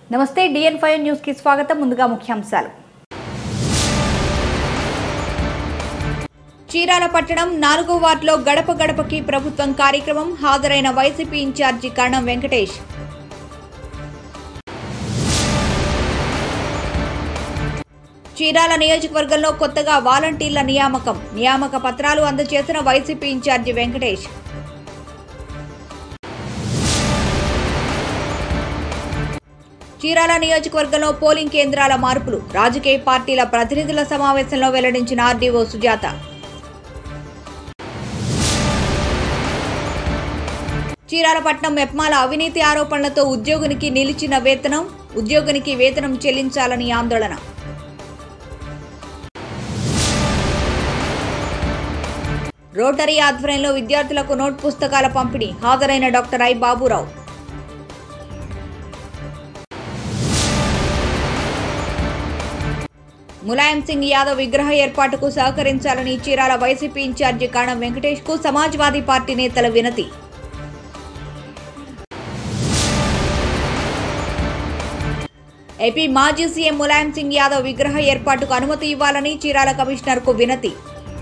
నమస్తే డిఎన్ five news కి స్వాగతం ముందుగా ముఖ్యాంశాలు చీరాల పట్టణం నాలుగో వార్డులో గడప గడపకి ప్రభుత్వం కార్యక్రమం హాజరైన వైసీపీ ఇన్ఛార్జి కర్ణం వెంకటేష్ చీరాల నియోజకవర్గంలో కొత్తగా వాలంటీర్ల నియామకం నియామక పత్రాలు అందజేసిన వైసీపీ ఇన్ఛార్జి వెంకటేష్ చీరాల నియోజకవర్గంలో పోలింగ్ కేంద్రాల మార్పులు రాజకీయ పార్టీల ప్రతినిధుల సమావేశంలో వెల్లడించిన ఆర్డీఓ సుజాత చీరాలపట్నం మెప్మాల అవినీతి ఆరోపణలతో ఉద్యోగునికి నిలిచిన వేతనం ఉద్యోగునికి వేతనం చెల్లించాలని ఆందోళన రోటరీ ఆధ్వర్యంలో విద్యార్థులకు నోట్ పుస్తకాల పంపిణీ హాజరైన డాక్టర్ ఐ బాబురావు ములాయం సింగ్ యాదవ్ విగ్రహ ఏర్పాటుకు సహకరించాలని చీరాల వైసీపీ ఇన్ఛార్జి కాణం వెంకటేష్ కు సమాజ్వాదీ పార్టీ నేతల వినతి ఏపీ మాజీ సీఎం ములాయం సింగ్ యాదవ్ విగ్రహ ఏర్పాటుకు అనుమతి ఇవ్వాలని చీరాల కమిషనర్ కు వినతి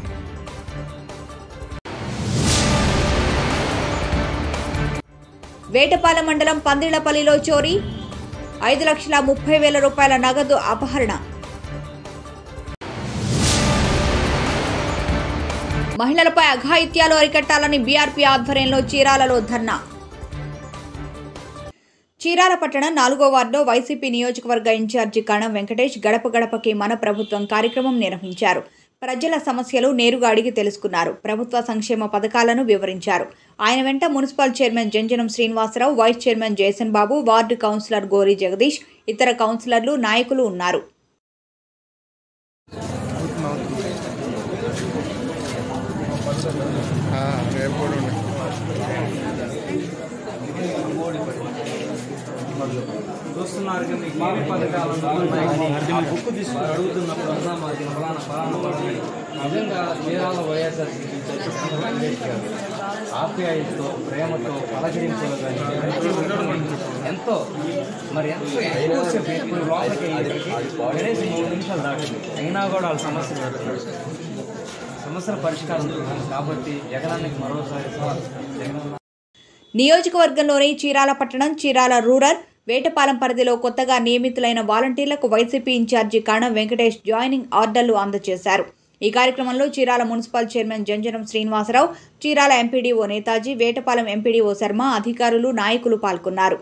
వేటపాలెం మండలం పందిళ్లపల్లిలో చోరీ ఐదు లక్షల ముప్పై వేల రూపాయల నగదు అపహరణ మహిళలపై అఘాయిత్యాలు అరికట్టాలని బీఆర్పీ ఆధ్వర్యంలో చీరాలలో ధర్నా చీరాల పట్టణం నాలుగో వార్డులో వైసీపీ నియోజకవర్గ ఇన్ఛార్జి కణం వెంకటేష్ గడప గడపకి మన ప్రభుత్వం కార్యక్రమం నిర్వహించారు ప్రజల సమస్యలు నేరుగా అడిగి తెలుసుకున్నారు ప్రభుత్వ సంక్షేమ పథకాలను వివరించారు ఆయన వెంట municipal chairman Janjanam Srinivasarao vice chairman Jayasan Babu ward councillor Gori Jagadish ఇతర కౌన్సిలర్లు నాయకులు ఉన్నారు రేపు కూడా ఉంది చూస్తున్నారు కదా మీకు ఏమి పథకాలు ఉన్నాయి ఆ బుక్ తీసుకుని అడుగుతున్నప్పుడు అన్నా మాది ఫలానా ఫలానా పడని నిజంగా చీరాల వైఎస్ఆర్ ఆప్యాయతతో ప్రేమతో పలకరింపులు కానీ ఎంతో మరి ఎంతో ఎక్కువసేపు ఇప్పుడు లోపలికి అయ్యేసరికి కనీసం మూడు నిమిషాలు దాటింది అయినా కూడా వాళ్ళ సమస్యలు పెడుతున్నారు సమస్యల పరిష్కారం ఉంటుంది కాబట్టి జగనానికి మరోసారి సవాల్ జగనన్న నియోజకవర్గంలోని చీరాల పట్టణం చీరాల రూరల్ వేటపాలెం పరిధిలో కొత్తగా నియమితులైన వాలంటీర్లకు YCP incharge Karanam Venkatesh joining ఆర్డర్లు అందజేశారు ఈ కార్యక్రమంలో Chirala municipal chairman Janjanam Srinivasarao Chirala MPDO Netaji Vetapalem MPDO Sharma అధికారులు నాయకులు పాల్గొన్నారు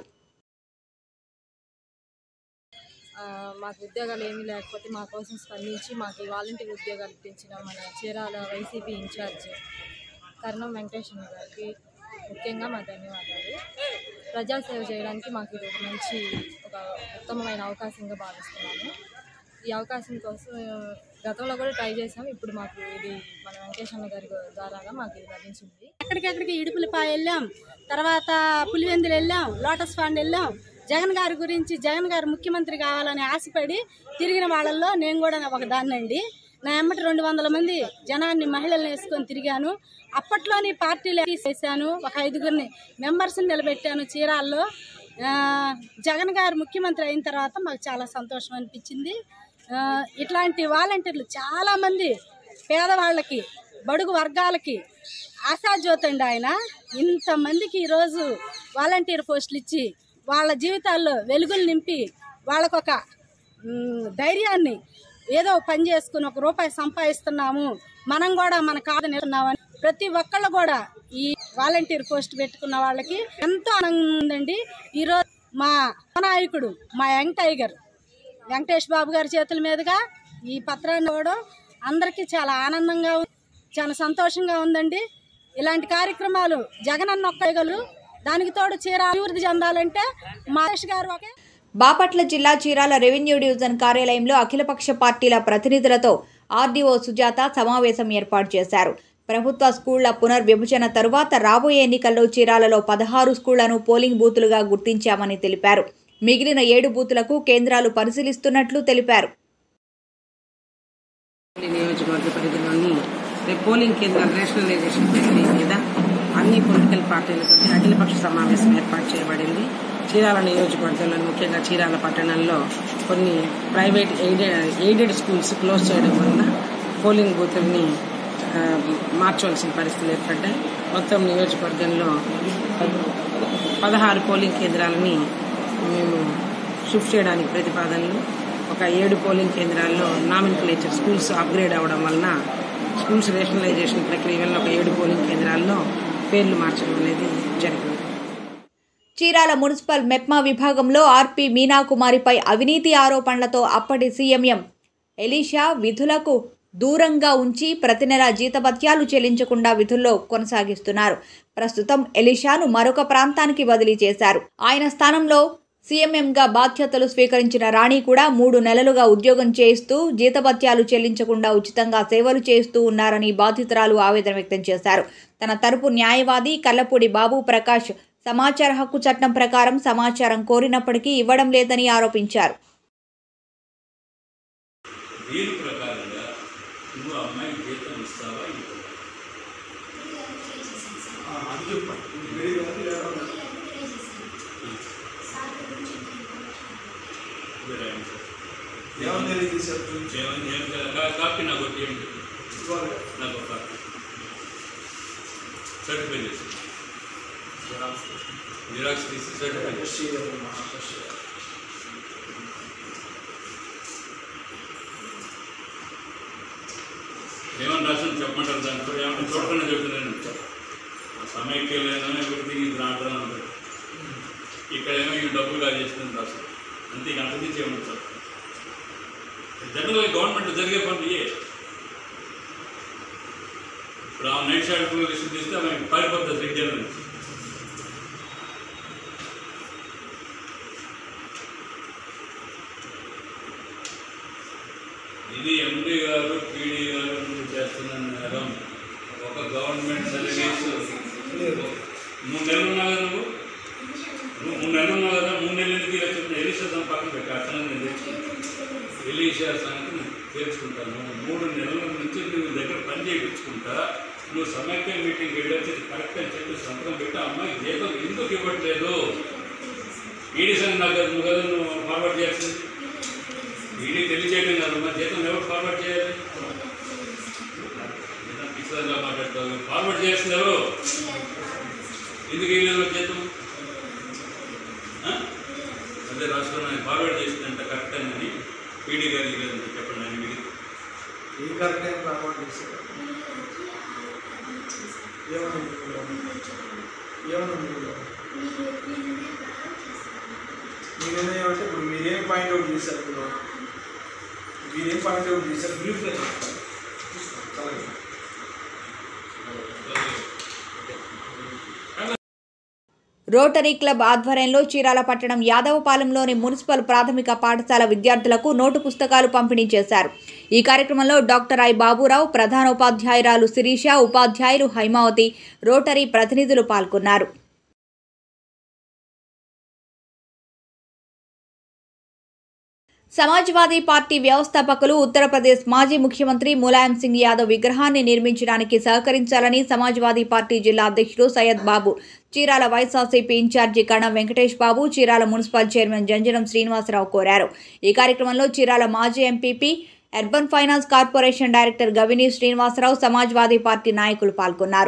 ఆ, మాకు ఉద్యోగాలు ఏమీ లేకపోతే మా కోసం స్పందించి మాకు ఈ వాలంటీర్ ఉద్యోగాలు ఇప్పించిన మన చీరాల వైసీపీ ఇన్ఛార్జ్ కర్ణం వెంకటేశ్వర గారికి ముఖ్యంగా మా ధన్యవాదాలు ప్రజాసేవ చేయడానికి మాకు ఇది ఒక మంచి ఒక ఉత్తమమైన అవకాశంగా భావిస్తున్నాను ఈ అవకాశం కోసం ఆ, గతంలో కూడా ట్రై చేసాం ఇప్పుడు మాకు ఇది మన వెంకటేశ్వర గారి ద్వారాగా మాకు ఇది లభించింది ఎక్కడికెక్కడికి ఇడుపులపాయ వెళ్ళాం తర్వాత పులివెందులు వెళ్ళాం లోటస్ ఫండ్ వెళ్ళాం జగన్ గారి గురించి జగన్ గారు ముఖ్యమంత్రి కావాలని ఆశపడి తిరిగిన వాళ్ళల్లో నేను కూడా ఒక దాన్నండి నా ఎమ్మటి రెండు వందల మంది జనాన్ని మహిళల్ని వేసుకొని తిరిగాను అప్పట్లోని పార్టీలు చేశాను ఒక ఐదుగురిని మెంబర్స్ని నిలబెట్టాను చీరాల్లో ఆ, జగన్ గారు ముఖ్యమంత్రి అయిన తర్వాత మాకు చాలా సంతోషం అనిపించింది ఆ, ఇట్లాంటి వాలంటీర్లు చాలామంది పేదవాళ్ళకి బడుగు వర్గాలకి ఆశాజ్యోతండి ఆయన ఇంతమందికి ఈరోజు వాలంటీర్ పోస్టులు ఇచ్చి వాళ్ళ జీవితాల్లో వెలుగులు నింపి వాళ్ళకొక మ్, ధైర్యాన్ని ఏదో పని చేసుకుని ఒక రూపాయి సంపాదిస్తున్నాము మనం కూడా మన కాదు నిలున్నామని ప్రతి ఒక్కళ్ళు కూడా ఈ వాలంటీర్ పోస్ట్ పెట్టుకున్న వాళ్ళకి ఎంతో ఆనందంగా ఉందండి ఈరోజు మా నాయకుడు మా యంగ్ టైగర్ వెంకటేష్ బాబు గారి చేతుల మీదుగా ఈ పత్రాన్ని ఇవ్వడం అందరికీ చాలా ఆనందంగా ఉంది చాలా సంతోషంగా ఉందండి ఇలాంటి కార్యక్రమాలు జగనన్న ఒక్కగలరు దానికి తోడు చీర అభివృద్ధి చెందాలంటే మహేష్ గారు ఒకే బాపట్ల జిల్లా చీరాల రెవెన్యూ డివిజన్ కార్యాలయంలో అఖిలపక్ష పార్టీల ప్రతినిధులతో ఆర్డీఓ సుజాత సమావేశం ఏర్పాటు చేశారు ప్రభుత్వ స్కూళ్ల పునర్విభజన తరువాత రాబోయే ఎన్నికల్లో చీరాలలో పదహారు స్కూళ్లను పోలింగ్ బూతులుగా గుర్తించామని తెలిపారు మిగిలిన ఏడు బూతులకు కేంద్రాలు పరిశీలిస్తున్నట్లు తెలిపారు నియోజకవర్గ పరిధిలోని రేపు పోలింగ్ కేంద్రాల రేషనలైజేషన్ ప్రక్రియ మీద అన్ని పొలిటికల్ పార్టీలతో అఖిలపక్ష సమావేశం ఏర్పాటు చేయబడింది చీరాల నియోజకవర్గంలో ముఖ్యంగా చీరాల పట్టణంలో కొన్ని private aided aided schools close చేయడం వలన పోలింగ్ బూతుల్ని ఆ, మార్చవలసిన పరిస్థితులు ఏర్పడ్డాయి మొత్తం నియోజకవర్గంలో పద్- పదహారు పోలింగ్ కేంద్రాలని మేము షిఫ్ట్ చేయడానికి ప్రతిపాదనలు ఒక ఏడు పోలింగ్ కేంద్రాల్లో నామినిక్లేచర్ స్కూల్స్ అప్గ్రేడ్ అవ్వడం వలన స్కూల్స్ రేషనలైజేషన్ ప్రక్రియ వల్ల ఒక ఏడు పోలింగ్ కేంద్రాల్లో పేర్లు మార్చడం అనేది జరిగింది చీరాల మున్సిపల్ మెప్మా విభాగంలో ఆర్పి మీనాకుమారిపై అవినీతి ఆరోపణలతో అప్పటి సీఎంఎం ఎలీషా విధులకు దూరంగా ఉంచి ప్రతి నెల జీతభత్యాలు చెల్లించకుండా విధుల్లో కొనసాగిస్తున్నారు ప్రస్తుతం ఎలీషాను మరొక ప్రాంతానికి బదిలీ చేశారు ఆయన స్థానంలో సీఎంఎంగా బాధ్యతలు స్వీకరించిన రాణి కూడా మూడు నెలలుగా ఉద్యోగం చేస్తూ జీతభత్యాలు చెల్లించకుండా ఉచితంగా సేవలు చేస్తూ ఉన్నారని బాధితురాలు ఆవేదన వ్యక్తం చేశారు తన తరపు న్యాయవాది కల్లపూడి బాబు ప్రకాష్ సమాచార హక్కు చట్టం ప్రకారం సమాచారం కోరినప్పటికీ ఇవ్వడం లేదని ఆరోపించారు దీని ప్రకారంగా నువ్వు అమ్మాయి జీతం ఇస్తావా ఇవ్వవా? వేరే answer. ఏమని ఏం కదా? కా- కాపీ నాకు ఒకటి ఇవ్వండి. నాకు ఒక కాపీ సర్టిఫై చేసి జిరాక్స్ తీసి సర్టిఫై చేసి ఏమని రాసిన చెప్పమంటారు దాంట్లో ఏమన్నా చూడకుండా చెప్తున్నాను ఆ సమైక్యలేనో ఎవ్రీథింగ్ ఇది నాట్ అంటారు ఇక్కడ ఏమో ఈ డబ్బులు కాజేస్తుందని రాస్తారు అంతే ఇక అంతకుమించి ఏమన్నా సార్ జనరల్గా గవర్నమెంట్ జరిగే పనులు ఏ ఇప్పుడు ఆ నైట్ షాట్ లిస్ట్ తీస్తే ఆమె పారిపోతుంది రిటైల్ నుంచి ఇది ఎండి గారు పీడీ గారు నువ్వు చేస్తున్న నేరం ఒక గవర్నమెంట్ సర్వీస్ మూడు నెలలు ఉన్నావు కదా నువ్వు నువ్వు మూడు నెలలు ఉన్నావు కదా మూడు నెలలు ఎందుకు ఇలా చెప్పిన ఎలీషా దాని పక్కన పెట్టి అట్లా నేను తెచ్చుకుంటాను ఎలీషా సంగతి నేను తేల్చుకుంటాను మూడు నెలల నుంచి నువ్వు దగ్గర పని చేయించుకుంటా నువ్వు సమైక్య మీటింగ్ వెళ్ళొచ్చి కరెక్ట్ అని చెప్పి సంతకం పెట్టి ఆ అమ్మాయి జీతం ఎందుకు ఇవ్వట్లేదు ఈడీ సంగతి నాకు కదా నువ్వు కదా నువ్వు ఫార్వర్డ్ చేయాల్సింది ఈడీ తెలియజేయడం కాదు మా జీతం ఎవరు ఫార్వర్డ్ చేయాలి ఏదో పిక్చర్గా మాట్లాడతావు ఫార్వర్డ్ చేస్తుంది ఎవరు ఎందుకు వేయలేదు జీతం ఆ? అదే రాష్ట్రంలో ఫార్వర్డ్ చేసిందంట కరెక్ట్ అని పీడీ గారు లేదంటే చెప్పండి అని మీకు ఈ కరెక్ట్ టైం రాకుండా చేశారు ఏమన్నా ఏమన్నా మీరేమో ఏమంటే ఇప్పుడు మీరేం పాయింట్ అవుట్ చేశారు ఇప్పుడు మీరేం పాయింట్ అవుట్ చేశారు బ్రీఫ్లో చాలా రోటరీ క్లబ్ ఆధ్వర్యంలో చీరాల పట్టణం యాదవపాలెంలోని మున్సిపల్ ప్రాథమిక పాఠశాల విద్యార్థులకు నోటు పుస్తకాలు పంపిణీ చేశారు ఈ కార్యక్రమంలో డాక్టర్ ఐ బాబురావు ప్రధాన ఉపాధ్యాయురాలు శిరీష ఉపాధ్యాయులు హైమావతి రోటరీ ప్రతినిధులు పాల్గొన్నారు సమాజ్వాదీ పార్టీ వ్యవస్థాపకులు ఉత్తరప్రదేశ్ మాజీ ముఖ్యమంత్రి ములాయం సింగ్ యాదవ్ విగ్రహాన్ని నిర్మించడానికి సహకరించాలని సమాజ్వాదీ పార్టీ జిల్లా అధ్యక్షుడు Syed Babu Chirala YSRCP incharge Karanam Venkatesh Babu Chirala municipal chairman Janjanam Srinivasarao కోరారు ఈ కార్యక్రమంలో చీరాల మాజీ MPP urban finance corporation director Gavini Srinivasarao Samajwadi party నాయకులు పాల్గొన్నారు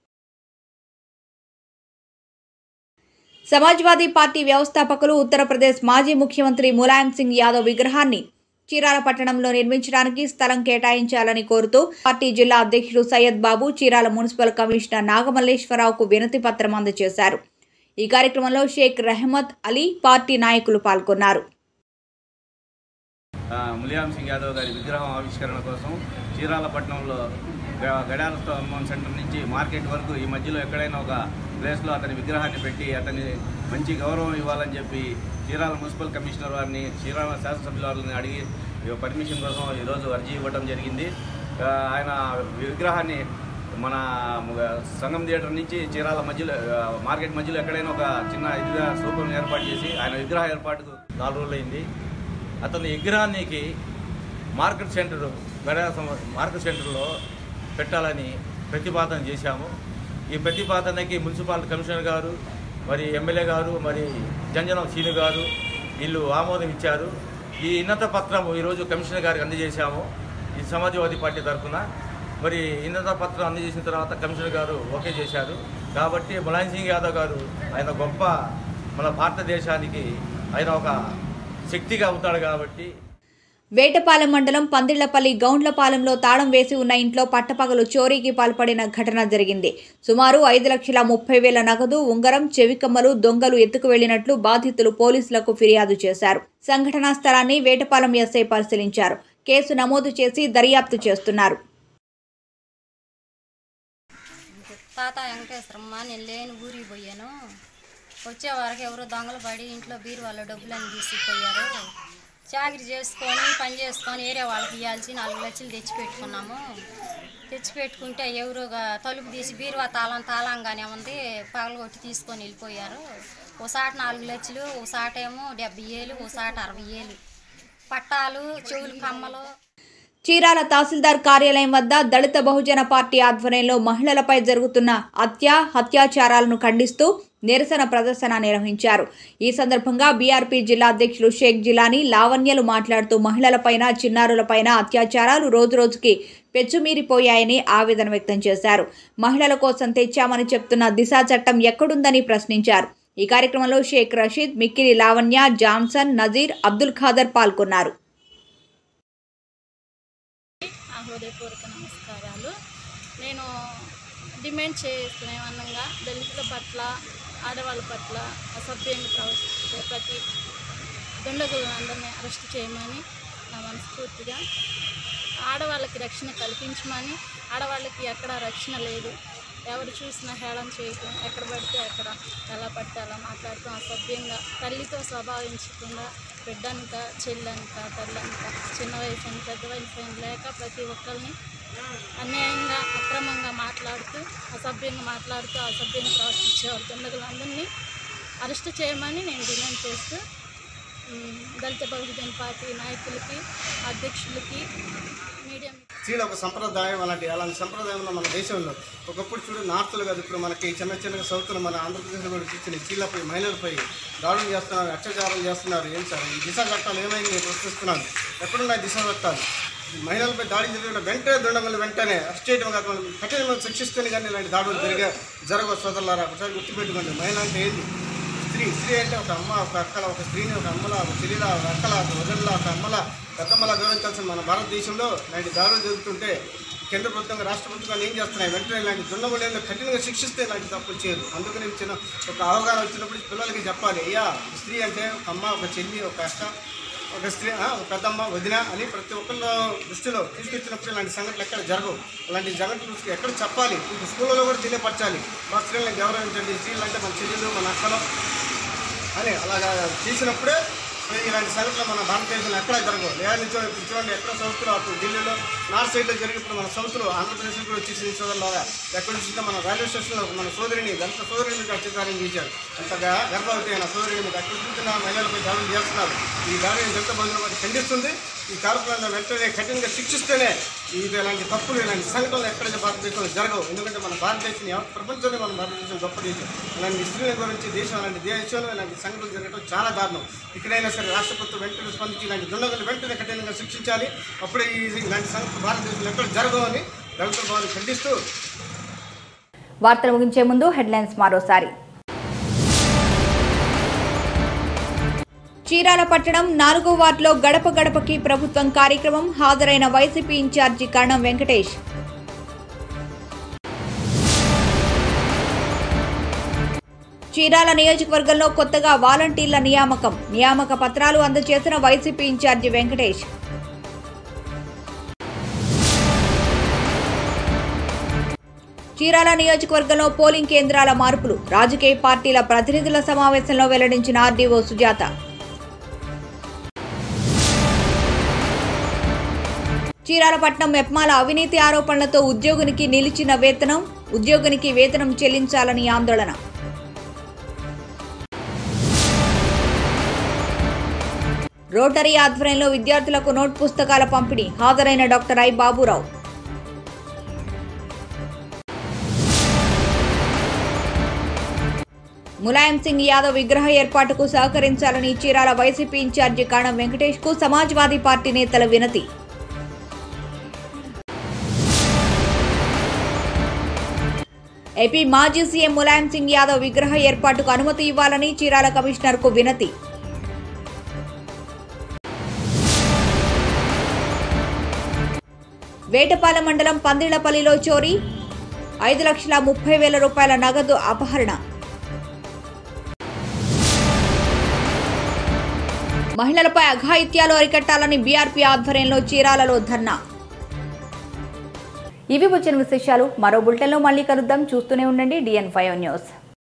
సమాజ్వాదీ పార్టీ వ్యవస్థాపకులు ఉత్తరప్రదేశ్ మాజీ ముఖ్యమంత్రి ములాయం సింగ్ యాదవ్ విగ్రహాన్ని చీరాల పట్టణంలో నిర్మించడానికి స్థలం కేటాయించాలని కోరుతూ పార్టీ జిల్లా అధ్యక్షుడు సయ్యద్ బాబు చీరాల మున్సిపల్ కమిషనర్ నాగమల్లేశ్వరరావుకు వినతి పత్రం అందజేశారు ఈ కార్యక్రమంలో షేక్ రెహమత్ అలీ పార్టీ నాయకులు పాల్గొన్నారు ఆ, ములియాం సింగ్ యాదవ్ గారి విగ్రహం ఆవిష్కరణ కోసం చీరాల పట్టణంలో గ- గడియార స్తంభం సెంటర్ నుంచి మార్కెట్ వరకు ఈ మధ్యలో ఎక్కడైనా ఒక ప్లేస్లో అతని విగ్రహాన్ని పెట్టి అతని మంచి గౌరవం ఇవ్వాలని చెప్పి చీరాల మున్సిపల్ కమిషనర్ వారిని చీరాల శాసనసభ్యుల వారిని అడిగి ఈ పర్మిషన్ కోసం ఈరోజు అర్జీ ఇవ్వడం జరిగింది ఆ, ఆయన విగ్రహాన్ని మన సంగం థియేటర్ నుంచి చీరాల మధ్యలో ఆ, మార్కెట్ మధ్యలో ఎక్కడైనా ఒక చిన్న ఇదిగా స్థూపం ఏర్పాటు చేసి ఆయన విగ్రహ ఏర్పాటుకు నాలుగు రోజులైంది అతని విగ్రహానికి మార్కెట్ సెంటర్ గడియార సం- మార్కెట్ సెంటర్లో పెట్టాలని ప్రతిపాదన చేశాము ఈ ప్రతిపాదనకి మున్సిపల్ కమిషనర్ గారు మరి ఎమ్మెల్యే గారు మరి జంజనం సీను గారు వీళ్ళు ఆమోదం ఇచ్చారు ఈ ఉన్నత పత్రం ఈరోజు కమిషనర్ గారికి అందజేశాము ఈ సమాజ్వాదీ పార్టీ తరఫున మరి ఉన్నత పత్రం అందజేసిన తర్వాత కమిషనర్ గారు ఓకే చేశారు కాబట్టి ములాయం సింగ్ యాదవ్ గారు ఆయన గొప్ప మన భారతదేశానికి ఆయన ఒక శక్తిగా అవుతాడు కాబట్టి వేటపాలెం మండలం పందిళ్లపల్లి గౌండ్లపాలెంలో తాళం వేసి ఉన్న ఇంట్లో పట్టపగలు చోరీకి పాల్పడిన ఘటన జరిగింది సుమారు ఐదు లక్షల ముప్పై వేల నగదు ఉంగరం చెవికమ్మలు దొంగలు ఎత్తుకు వెళ్లినట్లు బాధితులు పోలీసులకు ఫిర్యాదు చేశారు సంఘటనా స్థలాన్ని వేటపాలెం ఎస్ఐ పరిశీలించారు కేసు నమోదు చేసి దర్యాప్తు చేస్తున్నారు తాత వెంకటేశ్వరమ్మ నేను లేని ఊరికి పోయాను వచ్చే వరకు ఎవరో దొంగలు పడి ఇంట్లో బీరు వాళ్ళ డబ్బులన్నీ తీసుకుపోయారు చాకరీ చేసుకొని పని చేసుకొని ఏరే వాళ్ళకి ఇవ్వాల్సి నాలుగు లక్షలు తెచ్చిపెట్టుకున్నాము తెచ్చిపెట్టుకుంటే ఎవరుగా తలుపు తీసి బీరువా తాళం తాళంగానే ఉంది పగలగొట్టి తీసుకొని వెళ్ళిపోయారు ఓసాట నాలుగు లక్షలు ఓసాట ఏమో డెబ్బై ఏళ్ళు ఓసాట అరవై ఏళ్ళు పట్టాలు చెవులు కమ్మలు చీరాల తహసీల్దార్ కార్యాలయం వద్ద దళిత బహుజన పార్టీ ఆధ్వర్యంలో మహిళలపై జరుగుతున్న హత్య హత్యాచారాలను ఖండిస్తూ నిరసన ప్రదర్శన నిర్వహించారు ఈ సందర్భంగా బీఆర్పీ జిల్లా అధ్యక్షులు షేక్ జిలానీ లావణ్యలు మాట్లాడుతూ మహిళలపైన చిన్నారులపైన అత్యాచారాలు రోజురోజుకి పెచ్చుమీరిపోయాయని ఆవేదన వ్యక్తం చేశారు మహిళల కోసం తెచ్చామని చెప్తున్న దిశా చట్టం ఎక్కడుందని ప్రశ్నించారు ఈ కార్యక్రమంలో షేక్ రషీద్ మిక్కిరి లావణ్య జాన్సన్ నజీర్ అబ్దుల్ ఖాదర్ పాల్గొన్నారు నా హృదయపూర్వక నమస్కారాలు నేను డిమాండ్ చేసుకునే అన్నంగా దళితుల పట్ల ఆడవాళ్ళ పట్ల అసభ్యంగా ప్రవర్తించే ప్రతి దుండగులను అందరినీ అరెస్ట్ చేయమని నా మనస్ఫూర్తిగా ఆడవాళ్ళకి రక్షణ కల్పించమని ఆడవాళ్ళకి ఎక్కడ రక్షణ లేదు ఎవరు చూసినా హేళన చేయటం ఎక్కడ పడితే అక్కడ ఎలా పడితే అలా మాట్లాడటం అసభ్యంగా తల్లితో స్వభావించకుండా బిడ్డనక చెల్లెనక తల్లనక చిన్న వయసు అని పెద్ద వయసు అని లేక ప్రతి ఒక్కరిని అన్యాయంగా అక్రమంగా మాట్లాడుతూ అసభ్యంగా మాట్లాడుతూ అసభ్యంగా ప్రవర్తించేవారు దుండగులందరినీ అరెస్ట్ చేయమని నేను డిమాండ్ చేస్తూ ఉమ్, దళిత బహుజన పార్టీ నాయకులకి అధ్యక్షులకి మీడియా స్త్రీల ఒక సంప్రదాయం అలాంటి అలాంటి సంప్రదాయం ఉన్న మన దేశంలో ఒకప్పుడు చూడు నార్త్లు కాదు ఇప్పుడు మనకి చిన్న చిన్నగా సౌత్లో మన ఆంధ్రప్రదేశ్లో కూడా చూసిన స్త్రీలపై మహిళలపై దాడులు చేస్తున్నారు అత్యాచారం చేస్తున్నారు ఏం సార్ ఈ దిశ చట్టాలు ఏమైంది నేను ప్రశ్నిస్తున్నాను ఎక్కడున్నాయి దిశ చట్టాలు ఈ మహిళలపై దాడి జరిగిన వెంటనే దండగలు వెంటనే అరెస్ట్ చేయడం కాదు మనం కఠినంగా శిక్షిస్తేనే కానీ ఇలాంటి దాడులు జరిగే జరగవు సోదరులారా ఒకసారి గుర్తుపెట్టుకోండి మహిళ అంటే ఏంది స్త్రీ స్త్రీ అంటే ఒక అమ్మ ఒక అక్కల ఒక స్త్రీని ఒక అమ్మల ఒక చెల్లిల ఒక అక్కల ఒక వదల ఒక అమ్మల పెద్దమ్మల గౌరవించాల్సిన మన భారతదేశంలో ఇలాంటి దాడులు జరుగుతుంటే కేంద్ర ప్రభుత్వంగా రాష్ట్ర ప్రభుత్వాలు ఏం చేస్తున్నాయి వెంటనే ఇలాంటి దున్నగుళ్ళలో కఠినంగా శిక్షిస్తే ఇలాంటి తప్పులు చేయరు అందుకని చిన్న ఒక అవగాహన వచ్చినప్పుడు పిల్లలకి చెప్పాలి అయ్యా స్త్రీ అంటే ఒక అమ్మ ఒక చెల్లి ఒక అక్క ఒక స్త్రీ ఆ, ఒక పెద్దమ్మ వదిన అని ప్రతి ఒక్కళ్ళ దృష్టిలో తీసుకొచ్చినప్పుడు ఇలాంటి సంఘటనలు ఎక్కడ జరగవు అలాంటి సంఘటనలు ఎక్కడ చెప్పాలి ఇప్పుడు స్కూళ్ళలో కూడా తెలియపరచాలి మా స్త్రీలను గౌరవించండి స్త్రీలు అంటే మన చెల్లెలు మన అక్కలు అని అలాగా చేసినప్పుడే మరి ఇలాంటి సంఘటనలు మన భారతదేశంలో ఎక్కడ జరగవు లేదా నుంచి ఇప్పుడు చూడండి ఎక్కడ సౌత్లో అటు ఢిల్లీలో నార్త్ సైడ్లో జరిగినప్పుడు మన సౌత్లో ఆంధ్రప్రదేశ్ కూడా వచ్చేసి సోదరులాగా ఎక్కడ చూసినా మన రైల్వే స్టేషన్లో మన సోదరిని గంట సోదరిని మీద అత్యాచారం చేశారు అంతగా గర్భవతి అయిన సోదరిని మీద ఎక్కడ చూసినా మహిళలపై దాడులు చేస్తున్నారు ఈ దాడిని దళిత బంధువులు ఖండిస్తుంది ఈ కార్యక్రమాలను వెంటనే కఠినంగా శిక్షిస్తేనే ఇది ఇలాంటి తప్పులు ఇలాంటి సంఘటనలు ఎక్కడ భారతదేశంలో జరగవు ఎందుకంటే మన భారతదేశం యావత్ ప్రపంచంలో మన భారతదేశం గొప్ప దేశం ఇలాంటి స్త్రీల గురించి దేశం అలాంటి దేశంలో ఇలాంటి సంఘటనలు జరగడం చాలా దారుణం ఇక్కడైనా సరే రాష్ట్ర ప్రభుత్వం వెంటనే స్పందించి ఇలాంటి దుండగులు వెంటనే కఠినంగా శిక్షించాలి అప్పుడే ఈ ఇలాంటి సంఘటనలు భారతదేశంలో ఎక్కడ జరగవు అని దళిత భావాన్ని ఖండిస్తూ వార్తలు ముగించే ముందు హెడ్లైన్స్ మరోసారి చీరాల పట్టణం నాలుగో వార్డులో గడప గడపకి ప్రభుత్వం కార్యక్రమం హాజరైన వైసీపీ ఇన్ఛార్జి కరణం వెంకటేష్ చీరాల నియోజకవర్గంలో కొత్తగా వాలంటీర్ల నియామకం నియామక పత్రాలు అందజేసిన వైసీపీ ఇన్ఛార్జి వెంకటేష్ చీరాల నియోజకవర్గంలో పోలింగ్ కేంద్రాల మార్పులు రాజకీయ పార్టీల ప్రతినిధుల సమావేశంలో వెల్లడించిన ఆర్డీఓ సుజాత చీరాలపట్నం మెప్మాల అవినీతి ఆరోపణలతో ఉద్యోగునికి నిలిచిన వేతనం ఉద్యోగునికి వేతనం చెల్లించాలని ఆందోళన రోటరీ ఆధ్వర్యంలో విద్యార్థులకు నోట్ పుస్తకాల పంపిణీ హాజరైన డాక్టర్ ఐ బాబురావు ములాయం సింగ్ యాదవ్ విగ్రహ ఏర్పాటుకు సహకరించాలని చీరాల వైసీపీ ఇన్ఛార్జి కాణం వెంకటేష్ కు సమాజ్వాదీ పార్టీ నేతల వినతి ఏపీ మాజీ సీఎం ములాయం సింగ్ యాదవ్ విగ్రహ ఏర్పాటుకు అనుమతి ఇవ్వాలని చీరాల కమిషనర్కు వినతి వేటపాల మండలం పందిళ్లపల్లిలో చోరీ ఐదు లక్షల ముప్పై వేల రూపాయల నగదు అపహరణ మహిళలపై అఘాయిత్యాలు అరికట్టాలని బీఆర్పీ ఆధ్వర్యంలో చీరాలలో ధర్నా ఇవి వచ్చిన విశేషాలు మరో బులెటిన్లో మళ్ళీ కలుద్దాం చూస్తూనే ఉండండి డిఎన్ ఫైవ్ న్యూస్